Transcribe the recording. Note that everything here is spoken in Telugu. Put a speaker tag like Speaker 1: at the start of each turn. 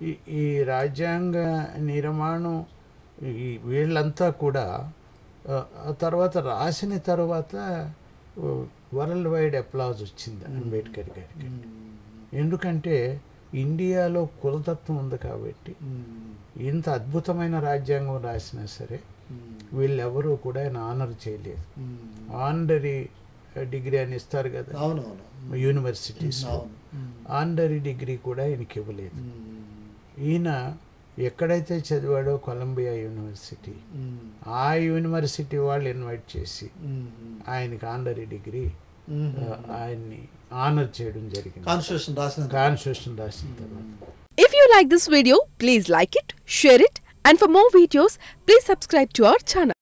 Speaker 1: ఈ- ఈ రాజ్యాంగ నిర్మాణం ఈ వీళ్ళంతా కూడా ఆ, ఆ తర్వాత రాసిన తర్వాత వరల్డ్ వైడ్ అప్లాజ్ వచ్చింది అంబేద్కర్ గారికి ఎందుకంటే ఇండియాలో కులతత్వం ఉంది కాబట్టి ఇంత అద్భుతమైన రాజ్యాంగం రాసినా సరే వీళ్ళెవరూ కూడా ఆయన ఆనర్ చేయలేదు ఆనరీ డిగ్రీ అని ఇస్తారు కదా
Speaker 2: అవునవును
Speaker 1: యూనివర్సిటీస్
Speaker 2: అవును
Speaker 1: ఆనరీ డిగ్రీ కూడా ఆయనకి ఇవ్వలేదు ఈయన ఎక్కడైతే చదివాడో కొలంబియా యూనివర్సిటీ ఆ యూనివర్సిటీ వాళ్ళు ఇన్వైట్ చేసి ఆయనకి ఆనరీ డిగ్రీ ఆ, ఆయన్ని ఆనర్ చేయడం జరిగింది
Speaker 2: కాన్స్టిట్యూషన్ రాసిన
Speaker 1: కాన్స్టిట్యూషన్ రాసిన తర్వాత
Speaker 3: If you like this video, please like it, share it, and for more videos, please subscribe to our channel.